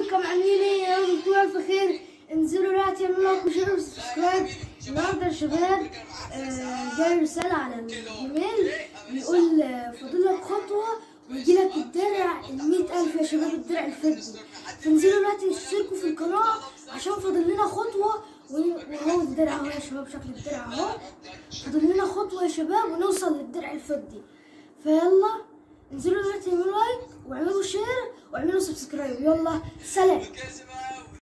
ازيكم عاملين ايه يا رب تكونوا الف خير انزلوا دلوقتي اعملوا لايك وشير وسبسكرايب النهارده يا شباب آه، جاي رسالة على الايميل بيقول آه، فاضل لك خطوة ويجي لك الدرع ال 100000 يا شباب الدرع الفضي فانزلوا دلوقتي اشتركوا في القناة عشان فاضل لنا خطوة وهو الدرع اهو يا شباب شكل الدرع اهو فاضل لنا خطوة يا شباب ونوصل للدرع الفضي فيلا انزلوا دلوقتي اعملوا لايك واعملوا شير واعملوا سبسكرايب يلا سلام